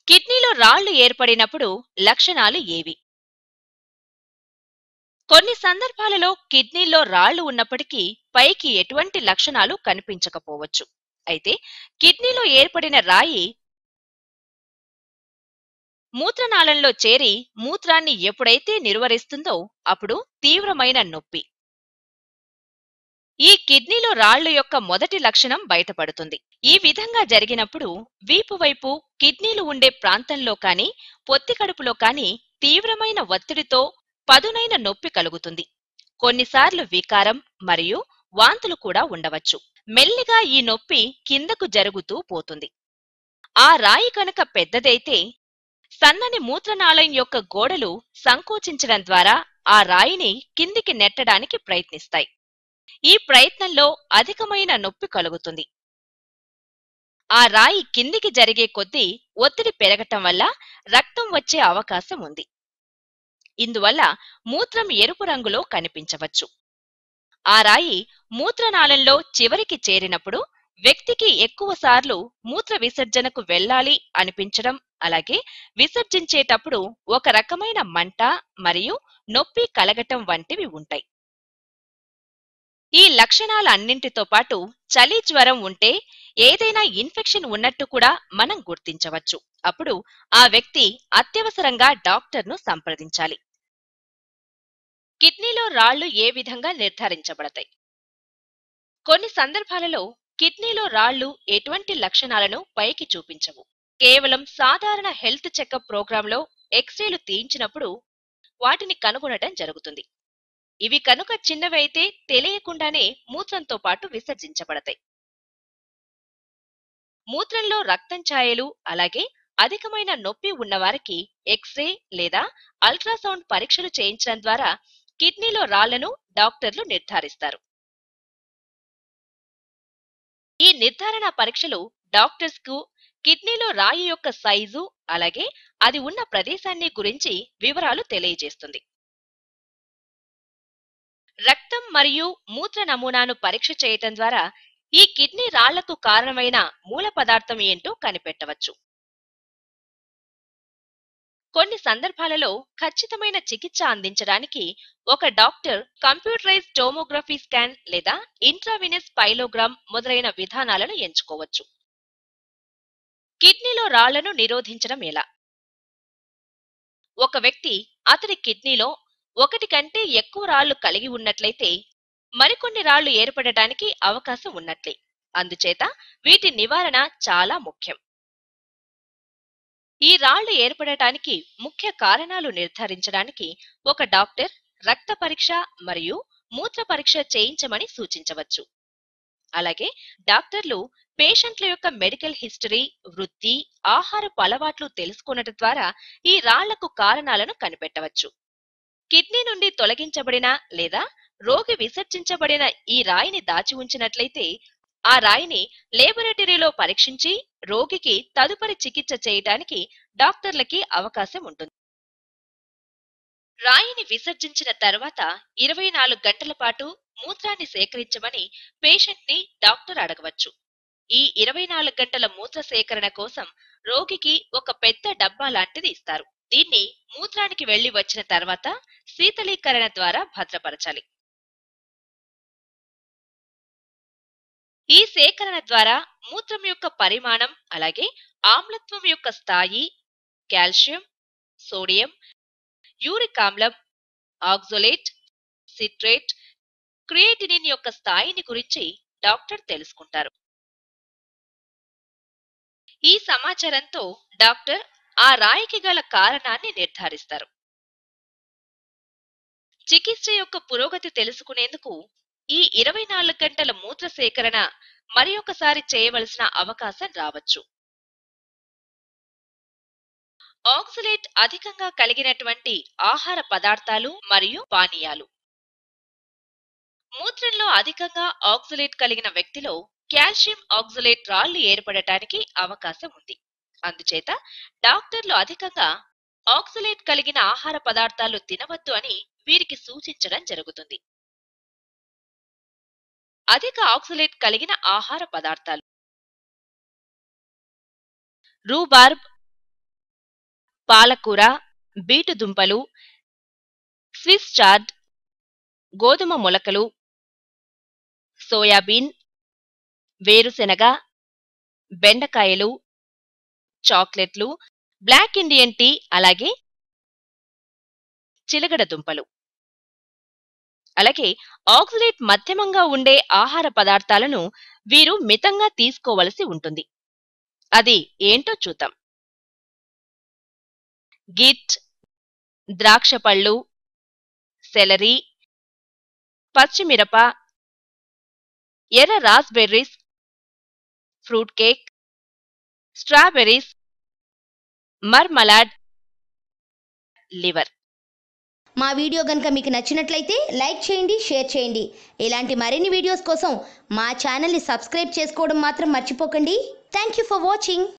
కిడ్నీలో రాళ్లు ఏర్పడినప్పుడు లక్షణాలు ఏవి కొన్ని సందర్భాలలో కిడ్నీలో రాళ్లు ఉన్నప్పటికీ పైకి ఎటువంటి లక్షణాలు కనిపించకపోవచ్చు అయితే కిడ్నీలో ఏర్పడిన రాయి మూత్రనాళంలో చేరి మూత్రాన్ని ఎప్పుడైతే నిర్వరిస్తుందో అప్పుడు తీవ్రమైన నొప్పి ఈ కిడ్నీలో రాళ్లు యొక్క మొదటి లక్షణం బయటపడుతుంది ఈ విధంగా జరిగినప్పుడు వీపు వైపు కిడ్నీలు ఉండే ప్రాంతంలో కాని పొత్తి కడుపులో కాని తీవ్రమైన ఒత్తిడితో పదునైన నొప్పి కలుగుతుంది కొన్నిసార్లు వికారం మరియు వాంతులు కూడా ఉండవచ్చు మెల్లిగా ఈ నొప్పి కిందకు జరుగుతూ పోతుంది ఆ రాయి కనుక పెద్దదైతే సన్నని మూత్రనాళం యొక్క గోడలు సంకోచించడం ద్వారా ఆ రాయిని కిందికి నెట్టడానికి ప్రయత్నిస్తాయి ఈ ప్రయత్నంలో అధికమైన నొప్పి కలుగుతుంది ఆ రాయి కిందికి జరిగే కొద్దీ ఒత్తిడి పెరగటం వల్ల రక్తం వచ్చే అవకాశం ఉంది ఇందువల్ల మూత్రం ఎరుపు రంగులో కనిపించవచ్చు ఆ రాయి మూత్రనాళంలో చివరికి చేరినప్పుడు వ్యక్తికి ఎక్కువసార్లు మూత్ర విసర్జనకు వెళ్ళాలి అనిపించడం అలాగే విసర్జించేటప్పుడు ఒక రకమైన మంట మరియు నొప్పి కలగటం వంటివి ఉంటాయి ఈ లక్షణాలన్నింటితో పాటు చలి జ్వరం ఉంటే ఏదైనా ఇన్ఫెక్షన్ ఉన్నట్టు కూడా మనం గుర్తించవచ్చు అప్పుడు ఆ వ్యక్తి అత్యవసరంగా డాక్టర్ను సంప్రదించాలి కిడ్నీలో రాళ్లు ఏ విధంగా నిర్ధారించబడతాయి కొన్ని సందర్భాలలో కిడ్నీలో రాళ్లు ఎటువంటి లక్షణాలను పైకి చూపించవు కేవలం సాధారణ హెల్త్ చెకప్ ప్రోగ్రాంలో ఎక్స్రేలు తీయించినప్పుడు వాటిని కనుగొనటం జరుగుతుంది ఇవి కనుక చిన్నవైతే తెలియకుండానే మూత్రంతో పాటు విసర్జించబడతాయి మూత్రంలో రక్తం ఛాయలు అలాగే అధికమైన నొప్పి ఉన్నవారికి ఎక్స్రే లేదా అల్ట్రాసౌండ్ పరీక్షలు చేయించడం ద్వారా కిడ్నీలో రాళ్లను డాక్టర్లు నిర్ధారిస్తారు ఈ నిర్ధారణ పరీక్షలు డాక్టర్స్ కు కిడ్నీలో రాయి యొక్క సైజు అలాగే అది ఉన్న ప్రదేశాన్ని గురించి వివరాలు తెలియజేస్తుంది రక్తం మరియు మూత్ర నమూనాను పరీక్ష చేయటం ద్వారా ఈ కిడ్నీ రాళ్లకు కారణమైన మూల పదార్థం ఏంటో కనిపెట్టవచ్చు కొన్ని సందర్భాలలో ఖచ్చితమైన చికిత్స అందించడానికి ఒక డాక్టర్ కంప్యూటరైజ్ టోమోగ్రఫీ స్కాన్ లేదా ఇంట్రావినస్ పైలోగ్రామ్ మొదలైన విధానాలను ఎంచుకోవచ్చు కిడ్నీలో రాళ్లను నిరోధించడం ఎలా ఒక వ్యక్తి అతని కిడ్నీలో ఒకటి కంటే ఎక్కువ రాళ్లు కలిగి ఉన్నట్లయితే మరికొన్ని రాళ్లు ఏర్పడటానికి అవకాశం ఉన్నట్లే అందుచేత వీటి నివారణ చాలా ముఖ్యం ఈ రాళ్లు ఏర్పడటానికి ముఖ్య కారణాలు నిర్ధారించడానికి ఒక డాక్టర్ రక్త పరీక్ష మరియు మూత్ర పరీక్ష చేయించమని సూచించవచ్చు అలాగే డాక్టర్లు పేషెంట్ల యొక్క మెడికల్ హిస్టరీ వృత్తి ఆహారపు అలవాట్లు తెలుసుకున్నట ద్వారా ఈ రాళ్లకు కారణాలను కనిపెట్టవచ్చు కిడ్నీ నుండి తొలగించబడిన లేదా రోగి విసర్జించబడిన ఈ రాయిని దాచి ఉంచినట్లయితే ఆ రాయిని లేబొరేటరీలో పరీక్షించి రోగికి తదుపరి చికిత్స చేయడానికి డాక్టర్లకి అవకాశం ఉంటుంది రాయిని విసర్జించిన తర్వాత ఇరవై నాలుగు గంటల పాటు మూత్రాన్ని సేకరించమని పేషెంట్ ని డాక్టర్ అడగవచ్చు ఈ ఇరవై నాలుగు గంటల మూత్ర సేకరణ కోసం రోగికి ఒక పెద్ద డబ్బా లాంటిది ఇస్తారు దీన్ని మూత్రానికి వెళ్లి వచ్చిన తర్వాత శీతలీకరణ ద్వారా భద్రపరచాలి ఈ సేకరణ ద్వారా మూత్రం యొక్క పరిమాణం అలాగే ఆమ్లత్వం యొక్క స్థాయి కాల్షియం సోడియం యూరిక్ ఆమ్లం ఆక్జోలేట్ సిట్రేట్ క్రియేటినిన్ యొక్క స్థాయిని గురించి డాక్టర్ తెలుసుకుంటారు ఈ సమాచారంతో డాక్టర్ ఆ రాయికి గల కారణాన్ని నిర్ధారిస్తారు చికిత్స యొక్క పురోగతి తెలుసుకునేందుకు ఈ ఇరవై నాలుగు గంటల మూత్ర సేకరణ మరి ఒకసారి చేయవలసిన అవకాశం రావచ్చు ఆక్సిలేట్ అధికంగా కలిగినటువంటి ఆహార పదార్థాలు మరియు పానీయాలు మూత్రంలో అధికంగా ఆక్సిలేట్ కలిగిన వ్యక్తిలో కాల్షియం ఆక్సిలేట్ రాళ్లు ఏర్పడటానికి అవకాశం ఉంది అందుచేత డాక్టర్లు అధికంగా ఆక్సిలేట్ కలిగిన ఆహార పదార్థాలు తినవద్దు అని వీరికి సూచించడం జరుగుతుంది అధిక ఆక్సిలేట్ కలిగిన ఆహార పదార్థాలు రూబార్బ్ పాలకూర బీటు దుంపలు స్విస్ చార్డ్ గోధుమ మొలకలు సోయాబీన్ వేరుశెనగ బెండకాయలు చాక్లెట్లు బ్లాక్ ఇండియన్ టీ అలాగే చిలగడ దుంపలు అలాగే ఆక్సిడేట్ మధ్యమంగా ఉండే ఆహార పదార్థాలను వీరు మితంగా తీసుకోవలసి ఉంటుంది అది ఏంటో చూద్దాం గిట్ ద్రాక్ష పళ్ళు సెలరీ పచ్చిమిరప ఎర్ర raspberries fruit cake strawberries marmalade liver మా వీడియో కనుక మీకు నచ్చినట్లయితే లైక్ చేయండి షేర్ చేయండి ఇలాంటి మరిన్ని వీడియోస్ కోసం మా ఛానల్ని సబ్స్క్రైబ్ చేసుకోవడం మాత్రం మర్చిపోకండి థ్యాంక్ యూ ఫర్ వాచింగ్